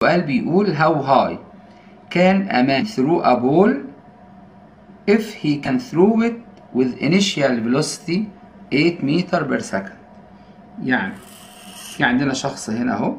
السؤال بيقول how high can a man throw a ball if he can throw it with initial velocity 8 meter per second يعني في عندنا شخص هنا اهو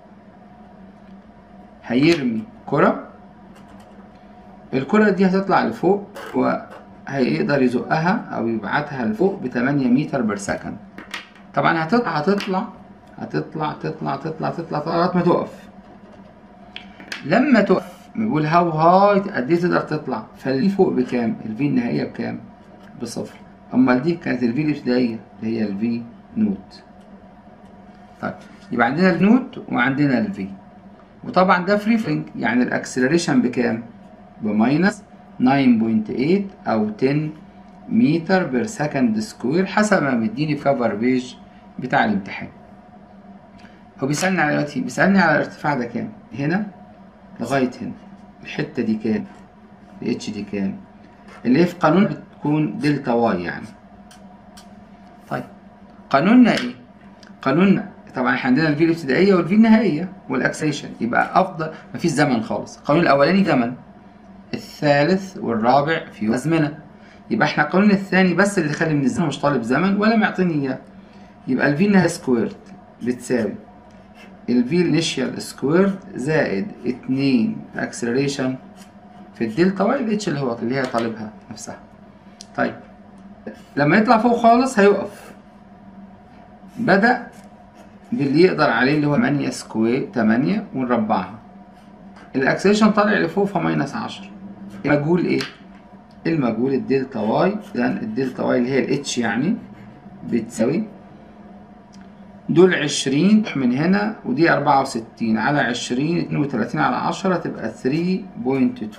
هيرمي كرة الكرة دي هتطلع لفوق وهيقدر يزقها أو يبعتها لفوق بتمانية متر بر سكند طبعا هتطلع هتطلع هتطلع تطلع تطلع تطلع لغاية ما تقف لما تقف بيقول هاو هاي قد ايه تقدر تطلع فالفي فوق بكام الفي النهائية بكام بصفر امال دي كانت الفي الابتدائية اللي هي الفي نوت طيب يبقى عندنا النوت وعندنا الفي وطبعا ده فري فلينج يعني الاكسلريشن بكام بماينس 9.8 او 10 متر بير سكند سكوير حسب ما مديني في كفر بيج بتاع الامتحان هو بيسألني على دلوقتي بيسألني على الارتفاع ده كام هنا لغاية هنا الحتة دي كام الاتش دي كام اللي هي في قانون بتكون دلتا واي يعني طيب قانوننا ايه قانوننا طبعا احنا عندنا الفي الابتدائيه والفي النهائيه والاكسيشن يبقى افضل مفيش زمن خالص القانون الاولاني زمن الثالث والرابع في ازمنه يبقى احنا القانون الثاني بس اللي خلي من الزمن مش طالب زمن ولا معطيني اياه يبقى الفي انها سكويرد بتساوي الفي انيشال سكويرد زائد 2 اكسلريشن في الدلتا واي الاتش اللي هو اللي هي طالبها نفسها طيب لما يطلع فوق خالص هيقف بدأ باللي يقدر عليه اللي هو 8 سكوير 8 ونربعها الاكسلريشن طالع لفوق فماينس 10 المجهول ايه؟ المجهول الدلتا واي ده الدلتا واي اللي هي الاتش يعني بتساوي دول 20 من هنا ودي 64 على 20 32 على 10 تبقى 3.2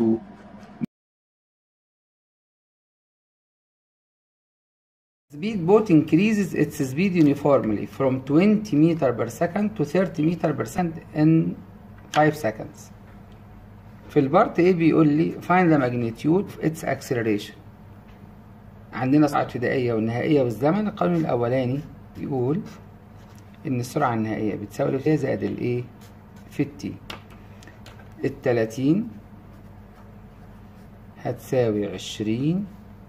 Speed boat increases its speed uniformly from 20 meter per second to 30 meter per second in 5 seconds. في البارت A بيقول لي find the magnitude of its acceleration. عندنا سرعة ابتدائية والنهائية والزمن القانون الأولاني بيقول إن السرعة النهائية بتساوي الابتدائية زائد الإيه في التي. التلاتين هتساوي عشرين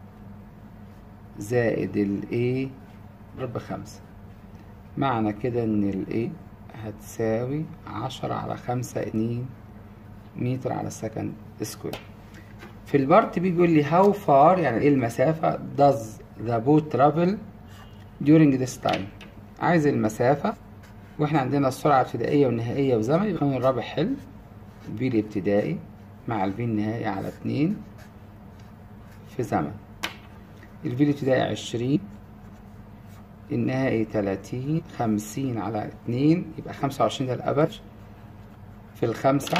زائد ال A ضرب خمسة معنى كده إن ال A هتساوي عشرة على خمسة اتنين متر على سكند سكوير في البارت بي بيقول لي how far يعني ايه المسافة does the boat travel during this time عايز المسافة واحنا عندنا السرعة الابتدائية والنهائية وزمن يبقى القانون الرابع حل الفي الابتدائي مع الفي النهائي على اتنين في زمن الفي الابتدائي عشرين النهائي تلاتين خمسين على اتنين يبقى خمسة وعشرين ده الأبج في الخمسة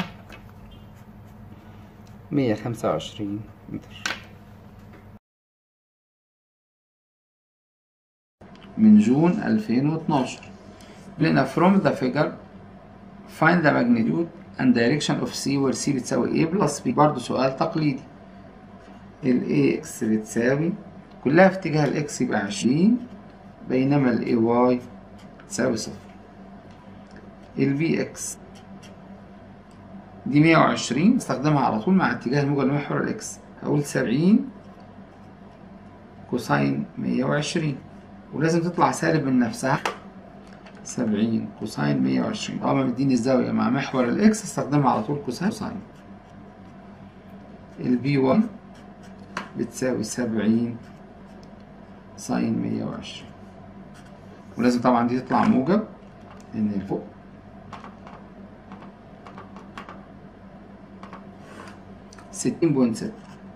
مية خمسة وعشرين متر من جون ألفين واتناشر لقينا from the figure find the magnitude and direction of C where C بتساوي A plus B برضه سؤال تقليدي ال AX بتساوي كلها في اتجاه الإكس يبقى عشرين بينما ال AY تساوي صفر ال VX دي مية وعشرين استخدمها على طول مع اتجاه الموجة لمحور الإكس هقول سبعين كوساين مية وعشرين ولازم تطلع سالب من نفسها سبعين كوساين مية وعشرين طالما مديني الزاوية مع محور الإكس استخدمها على طول كوساين كوساين ال بي 1 بتساوي سبعين ساين مية وعشرين ولازم طبعا دي تطلع موجب لأن الفوق ستين بوينت ستة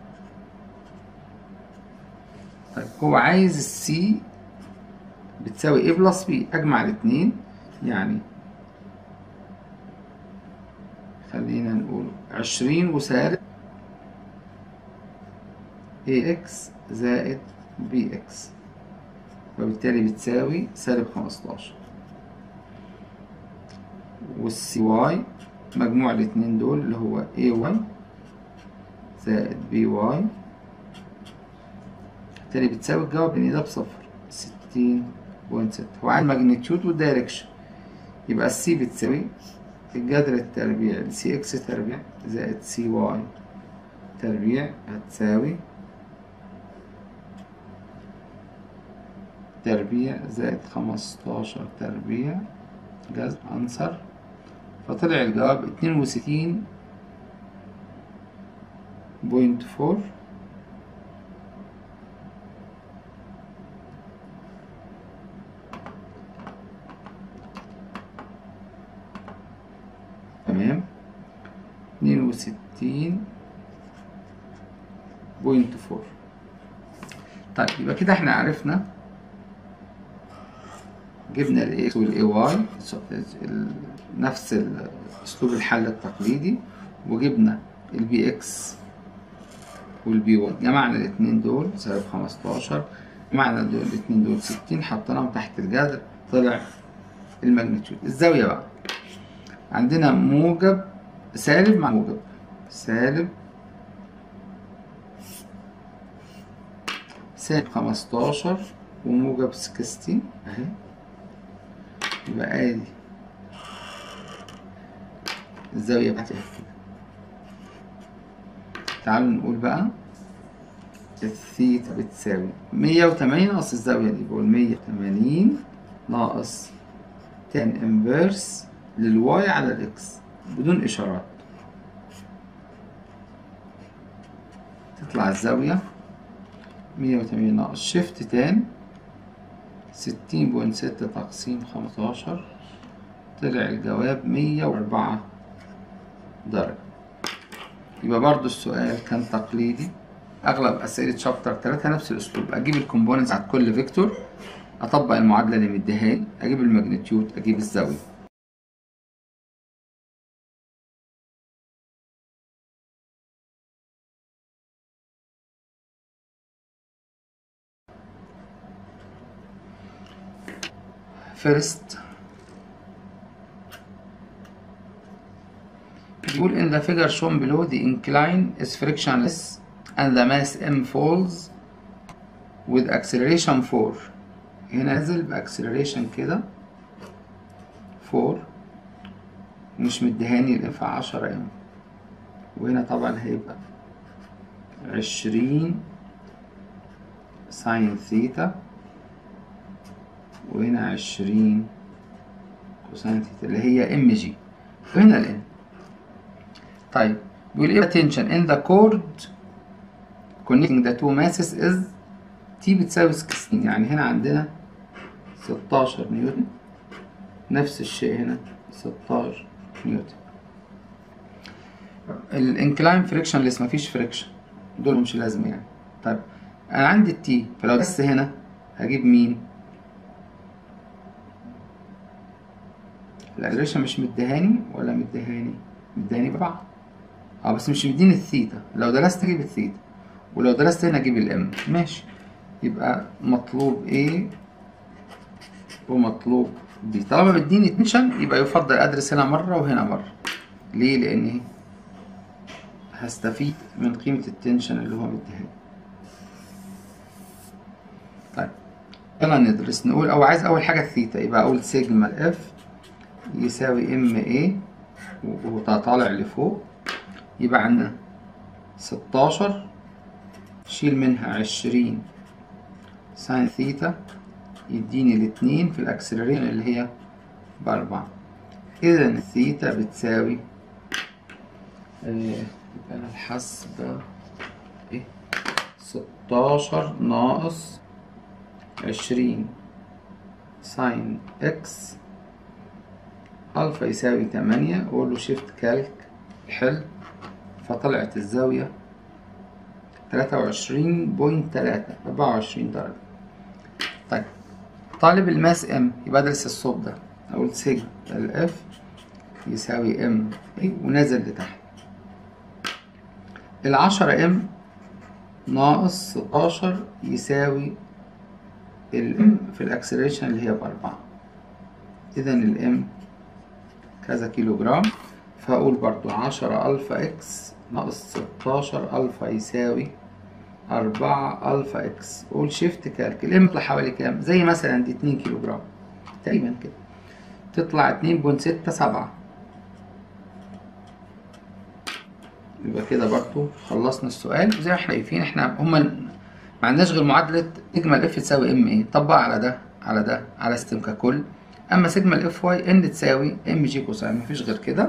طيب هو عايز السي بتساوي A بلس B أجمع الاتنين يعني خلينا نقول عشرين وسالب AX زائد BX وبالتالي بتساوي سالب خمستاشر والسي واي مجموع الاتنين دول اللي هو AY زائد BY بالتالي بتساوي الجواب لأن ده بصفر ستين بوينت ستة هو عايز الماجنتيود والدايركشن يبقى السي بتساوي الجذر التربيع سي اكس تربيع زائد سي واي تربيع هتساوي تربيع زائد خمستاشر تربيع جذر عنصر فطلع الجواب اتنين وستين بوينت فور تمام اتنين وستين بوينت فور طيب يبقى كده احنا عرفنا جبنا الاكس والاي واي نفس اسلوب الحل التقليدي وجبنا البي اكس والبي واي جمعنا الاتنين دول سالب خمستاشر جمعنا دول الاتنين دول ستين حطيناهم تحت الجذر طلع الماجنتيود الزاوية بقى عندنا موجب سالب مع موجب سالب سالب خمستاشر وموجب سكستين اهي يبقى ادي الزاوية بتاعتي كده تعالوا نقول بقى الثيتا بتساوي مية وتمانين ناقص الزاوية دي بقول مية وتمانين ناقص تان انفيرس للواي على الاكس بدون اشارات تطلع الزاوية مية وتمانين ناقص شيفت تان ستين بوينت ستة تقسيم خمستاشر طلع الجواب مية وأربعة درجة يبقى برضو السؤال كان تقليدي أغلب أسئلة شابتر تلاتة نفس الأسلوب أجيب الكومبوننتس على كل فيكتور أطبق المعادلة اللي مديهالي أجيب الماجنتيود أجيب الزاوية first بيقول in the figure shown below the incline is frictionless and the mass m falls with acceleration 4 هنا نازل باكسلريشن كده 4 مش مديهاني الانفع 10 ام وهنا طبعا هيبقى 20 ساين ثيتا وهنا عشرين كوساين ثيتا اللي هي ام جي وهنا الان طيب بيقول ايه attention in the chord connecting the two masses is T بتساوي 16 يعني هنا عندنا 16 نيوتن نفس الشيء هنا 16 نيوتن الانكلاين فريكشنلس مفيش فريكشن دول مش لازم يعني طيب انا عندي التي فلو بس هنا هجيب مين الاكسلريشن مش مديهاني ولا مديهاني مديهاني ببعض اه بس مش مديني الثيتا لو درست اجيب الثيتا ولو درست هنا اجيب الام ماشي يبقى مطلوب ايه ومطلوب بي طالما مديني تنشن يبقى يفضل ادرس هنا مره وهنا مره ليه لان هستفيد من قيمه التنشن اللي هو مديهاني طيب يلا ندرس نقول او عايز اول حاجه الثيتا يبقى اقول سيجما الاف يساوي ام ايه وطالع لفوق يبقى عندنا ستاشر شيل منها عشرين ساين ثيتا يديني الاتنين في الاكسلريشن اللي هي بأربعة إذا الثيتا بتساوي يبقى أنا الحسبة إيه ستاشر ناقص عشرين ساين إكس ألفا يساوي تمانية أقول له شيفت كالك حل فطلعت الزاوية تلاتة وعشرين بوينت تلاتة أربعة وعشرين درجة طيب طالب الماس ام يبقى أدرس الصوب ده أقول سيجما الاف يساوي ام ونازل لتحت العشرة ام ناقص ستاشر يساوي الام في الاكسلريشن اللي هي بأربعة إذا الام كذا كيلو جرام فأقول برضو عشرة ألفا إكس ناقص ستاشر ألفا يساوي أربعة ألفا إكس قول شيفت كالك الإم يطلع حوالي كام؟ زي مثلا دي اتنين كيلو جرام تقريبا كده تطلع اتنين بوينت ستة سبعة يبقى كده برضو خلصنا السؤال زي ما احنا شايفين احنا هما ما عندناش غير معادلة سيجما الاف تساوي ام ايه طبقها على ده على ده على سيستم ككل اما سيجما الاف واي ان تساوي ام جي كوساين مفيش غير كده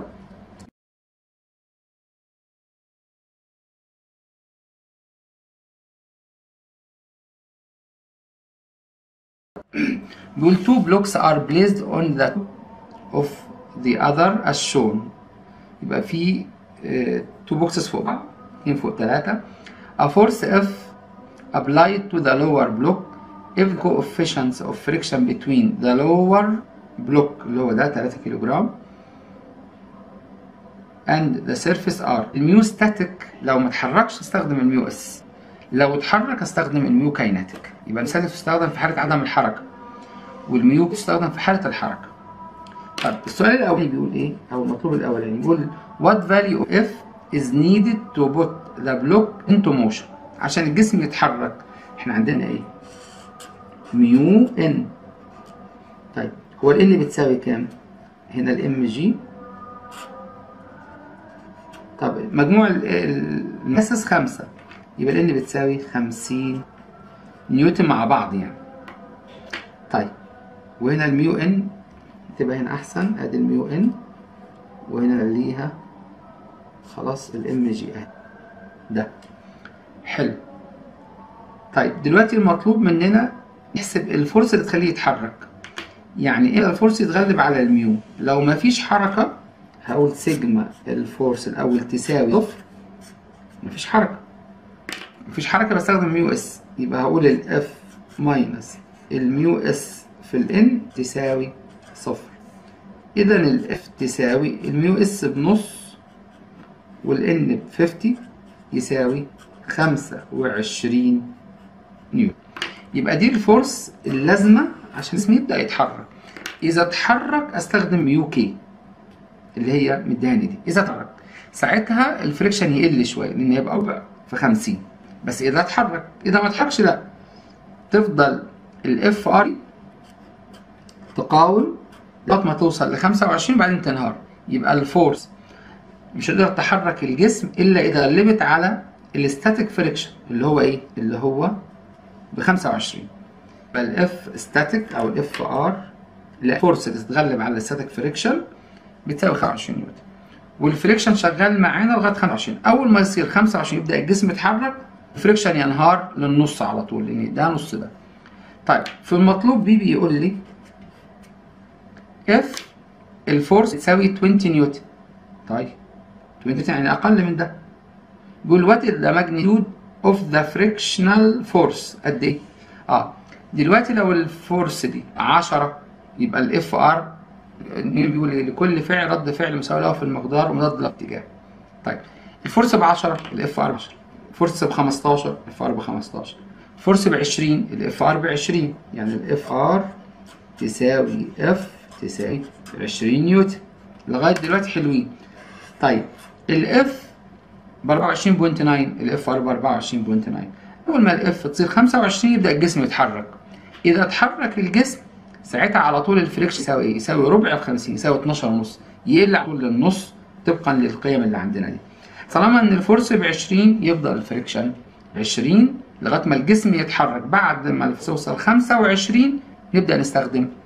بيقول two blocks are placed on the of the other as shown يبقى في اه two boxes فوق بعض اتنين فوق تلاتة a force F applied to the lower block if coefficients of friction between the lower block اللي هو ده 3 كيلو جرام and the surface are الميو ستاتيك لو ما اتحركش استخدم الميو اس لو اتحرك استخدم الميو كايناتيك يبقى الستاتيك تستخدم في حالة عدم الحركة والميو بتستخدم في حالة الحركة طب السؤال الأولاني بيقول إيه؟ أو المطلوب الأولاني بيقول what value of F is needed to put the block into motion عشان الجسم يتحرك احنا عندنا ايه؟ ميو ان طيب هو ال ان بتساوي كام؟ هنا الام جي طب مجموع المسس خمسة يبقى ال ان بتساوي خمسين نيوتن مع بعض يعني طيب وهنا الميو ان تبقى هنا احسن ادي الميو ان وهنا ليها خلاص الام جي اهي ده حلو طيب دلوقتي المطلوب مننا نحسب الفرصة اللي تخليه يتحرك يعني ايه الفرصة يتغلب على الميو لو مفيش حركة هقول سيجما الفورس الأول تساوي صفر مفيش حركة مفيش حركة بستخدم ميو اس يبقى هقول الاف ماينس الميو اس في الان تساوي صفر إذا الاف تساوي الميو اس بنص والان بفيفتي يساوي خمسة وعشرين نيوتن يبقى دي الفورس اللازمة عشان الجسم يبدأ يتحرك إذا اتحرك أستخدم ميو كي اللي هي مداني دي إذا اتحرك ساعتها الفريكشن يقل شوية لأن يبقى ربع في خمسين بس إذا اتحرك إذا ما اتحركش لأ تفضل الاف ار تقاوم لغاية ما توصل ل 25 بعدين تنهار يبقى الفورس مش هتقدر تحرك الجسم إلا إذا غلبت على الستاتيك فريكشن اللي هو ايه اللي هو ب 25 يبقى الاف ستاتيك او الاف ار الفورس اللي تتغلب على الستاتيك فريكشن بتساوي 25 نيوتن والفريكشن شغال معانا لغايه 25 اول ما يصير 25 يبدا الجسم يتحرك الفريكشن ينهار للنص على طول لان ده نص ده طيب في المطلوب بي بيقول لي اف الفورس تساوي 20 نيوتن طيب 20 نيوتن يعني اقل من ده بيقول وات از ذا ماجنتيود اوف ذا فريكشنال فورس قد ايه؟ اه دلوقتي لو الفورس دي 10 يبقى الاف ار بيقول لكل فعل رد فعل مساوي له في المقدار ومضاد للاتجاه. طيب الفورس ب 10 الاف ار ب 10 الفورس ب 15 الاف ار ب 15 الفورس ب 20 الاف ار ب 20 يعني الاف ار تساوي اف تساوي 20 نيوتن لغايه دلوقتي حلوين. طيب الاف ب 24.9 الاف ار ب 24.9 اول ما الاف تصير 25 يبدا الجسم يتحرك اذا اتحرك الجسم ساعتها على طول الفريكشن يساوي ايه يساوي ربع في 50 يساوي 12 ونص يقل على طول للنص طبقا للقيم اللي عندنا دي طالما ان الفورس ب 20 يفضل الفريكشن 20 لغايه ما الجسم يتحرك بعد ما توصل 25 نبدا نستخدم